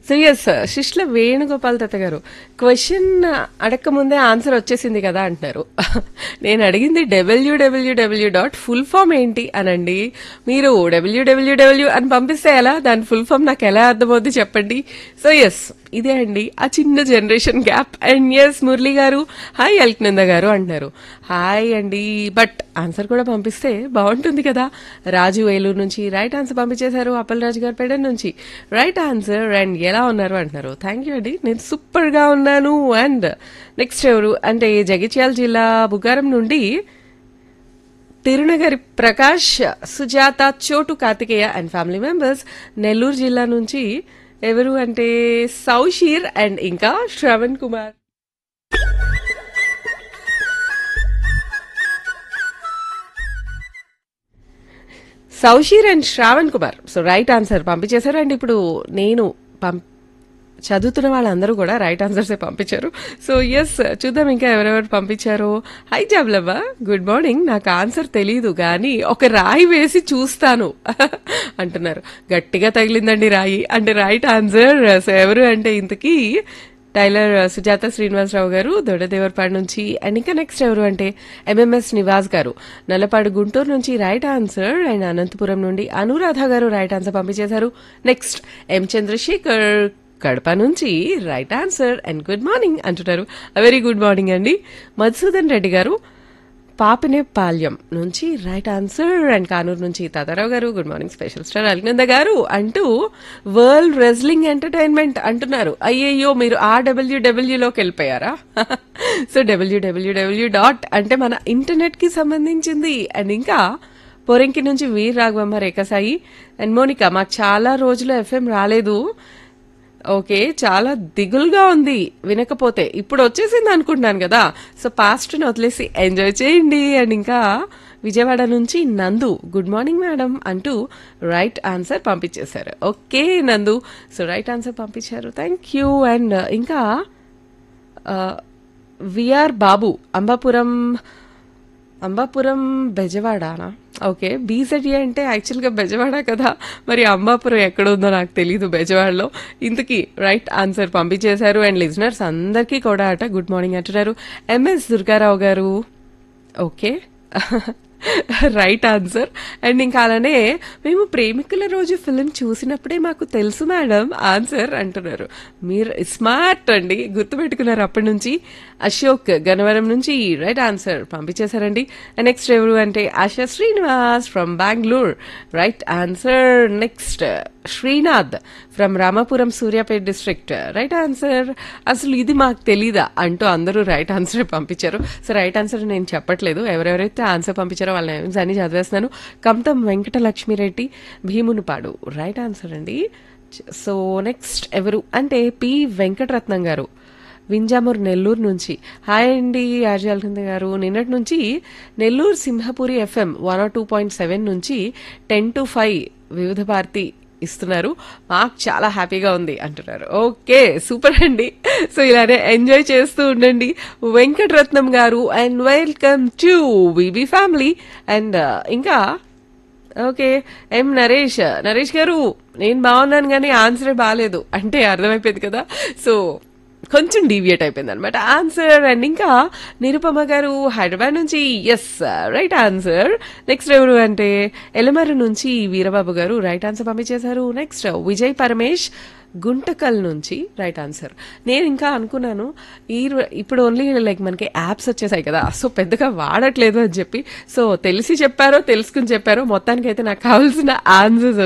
so S శిష్ల వేణుగోపాల్ దత్త గారు question అడక్క ముందే ఆన్సర్ వచ్చేసింది కదా అంటున్నారు నేను అడిగింది డబ్ల్యూడబ్ల్యూడబ్ల్యూ డాట్ ఫుల్ ఫామ్ ఏంటి అనండి మీరు డబ్ల్యూడబ్ల్యూడబ్ల్యూ అని పంపిస్తే ఎలా దాని ఫుల్ ఫామ్ నాకు ఎలా అర్థమవుద్ది చెప్పండి సో ఎస్ ఇదే అండి ఆ చిన్న generation gap and S Murali గారు హాయ్ అల్క్నంద గారు అంటున్నారు హాయ్ అండి బట్ ఆన్సర్ కూడా పంపిస్తే బాగుంటుంది కదా రాజు ఏలూరు నుంచి రైట్ ఆన్సర్ పంపించేశారు అప్పలరాజు గారు పెడన్ నుంచి రైట్ ఆన్సర్ అండ్ ఎలా ఉన్నారు అంటున్నారు థ్యాంక్ యూ అండి నేను సూపర్ గా ఉన్నాను అండ్ నెక్స్ట్ ఎవరు అంటే జగిత్యాల జిల్లా బుగారం నుండి Tirunagari Prakash Sujatha Chotu Karthikeya and family members Nellore జిల్లా నుంచి ఎవరు అంటే సౌషీర్ అండ్ ఇంకా Shravan Kumar Sausheer and Shravan Kumar so right answer పంపించేశారు అండ్ ఇప్పుడు నేను పం చదువుతున్న వాళ్ళందరూ కూడా రైట్ ఆన్సర్సే పంపించారు సో ఎస్ చూద్దాం ఇంకా ఎవరెవరు పంపించారో హై జాబ్లవ్వ గుడ్ మార్నింగ్ నాకు ఆన్సర్ తెలీదు కానీ ఒక రాయి వేసి చూస్తాను అంటున్నారు గట్టిగా తగిలిందండి రాయి అంటే రైట్ ఆన్సర్ సో ఎవరు అంటే ఇంతకీ టైలర్ సుజాత శ్రీనివాసరావు గారు దొడ్డదేవరపాడు నుంచి అండ్ ఇంకా నెక్స్ట్ ఎవరు అంటే ఎంఎంఎస్ నివాస్ గారు నల్లపాడు గుంటూరు నుంచి రైట్ ఆన్సర్ అండ్ అనంతపురం నుండి అనురాధ గారు రైట్ ఆన్సర్ పంపించేశారు నెక్స్ట్ ఎం చంద్రశేఖర్ కడప నుంచి right answer and good morning అంటున్నారు వెరీ గుడ్ మార్నింగ్ అండి మధుసూదన్ రెడ్డి గారు పాపినే పాల్యం నుంచి రైట్ ఆన్సర్ అండ్ కానూరు నుంచి తాతారావు గారు good morning special star Alnanda గారు అంటూ వరల్డ్ రెజ్లింగ్ ఎంటర్టైన్మెంట్ అంటున్నారు అయ్యయ్యో మీరు ఆ డబ్ల్యూడబ్ల్యూలోకి వెళ్ళిపోయారా సో డబ్ల్యూడబ్ల్యూడబ్ల్యూ డాట్ అంటే మన ఇంటర్నెట్ కి సంబంధించింది అండ్ ఇంకా పొరెంకి నుంచి వీర్ రాఘవమ్మ రేఖసాయి అండ్ మోనిక మాకు చాలా రోజులు ఎఫ్ఎం రాలేదు ఓకే చాలా దిగులుగా ఉంది వినకపోతే ఇప్పుడు వచ్చేసింది అనుకుంటున్నాను కదా సో పాస్ట్ ని వదిలేసి ఎంజాయ్ చేయండి అండ్ ఇంకా విజయవాడ నుంచి నందు గుడ్ మార్నింగ్ మేడం అంటూ రైట్ ఆన్సర్ పంపించేశారు okay Nandu so right answer పంపించారు థ్యాంక్ యూ అండ్ ఇంకా విఆర్ బాబు అంబాపురం అంబాపురం బెజవాడనా ఓకే బీజెడ్ఏ అంటే యాక్చువల్గా బెజవాడ కదా మరి అంబాపురం ఎక్కడ ఉందో నాకు తెలీదు బెజవాడలో ఇంతకీ రైట్ ఆన్సర్ పంపించేశారు అండ్ లిజనర్స్ అందరికీ కూడా అట గుడ్ మార్నింగ్ అంటున్నారు ఎంఎస్ దుర్గారావు గారు ఓకే రైట్ ఆన్సర్ అండ్ ఇంకా అలానే మేము ప్రేమికుల రోజు ఫిలిం చూసినప్పుడే మాకు తెలుసు మేడం ఆన్సర్ అంటున్నారు మీరు స్మార్ట్ అండి గుర్తుపెట్టుకున్నారు అప్పటి నుంచి అశోక్ గనవరం నుంచి రైట్ ఆన్సర్ పంపించేశారండి నెక్స్ట్ ఎవరు అంటే Asha Srinivas from Bengaluru right answer next Srinath from Ramapuram Suryapet district right answer అసలు ఇది మాకు తెలీదా అంటూ అందరూ రైట్ ఆన్సర్ పంపించారు సో రైట్ ఆన్సర్ నేను చెప్పట్లేదు ఎవరెవరైతే ఆన్సర్ పంపించారో వాళ్ళ నేమ్స్ అన్ని చదివేస్తున్నాను కమతం వెంకట లక్ష్మీరెడ్డి భీమునిపాడు రైట్ ఆన్సర్ అండి సో నెక్స్ట్ ఎవరు అంటే పి వెంకటరత్నం గారు వింజామూర్ నెల్లూరు నుంచి హాయ్ అండి ఆర్జాల్కింద గారు నిన్నటి నుంచి Nellore Simhapuri FM one two point seven నుంచి ten to five Vividh Bharati ఇస్తున్నారు మాకు చాలా హ్యాపీగా ఉంది అంటున్నారు ఓకే సూపర్ అండి సో ఇలానే ఎంజాయ్ చేస్తూ ఉండండి Venkataratnam garu and welcome to VB family and ఇంకా ఓకే ఎం నరేష్ నరేష్ గారు నేను బాగున్నాను కానీ ఆన్సరే బాగాలేదు అంటే అర్థమైపోయింది కదా సో కొంచెం డీవియేట్ అయిపోయింది అనమాట ఆన్సర్ అండ్ ఇంకా నిరుపమ గారు హైదరాబాద్ నుంచి ఎస్ రైట్ ఆన్సర్ నెక్స్ట్ ఎవరు అంటే ఎలమరు నుంచి వీరబాబు గారు రైట్ ఆన్సర్ పంపించేశారు నెక్స్ట్ విజయ్ పరమేష్ గుంటకల్ నుంచి రైట్ ఆన్సర్ నేను ఇంకా అనుకున్నాను ఈ ఇప్పుడు ఓన్లీ లైక్ మనకి యాప్స్ వచ్చేసాయి కదా సో పెద్దగా వాడట్లేదు అని చెప్పి సో తెలిసి చెప్పారో తెలుసుకుని చెప్పారో మొత్తానికైతే నాకు కావాల్సిన ఆన్సర్స్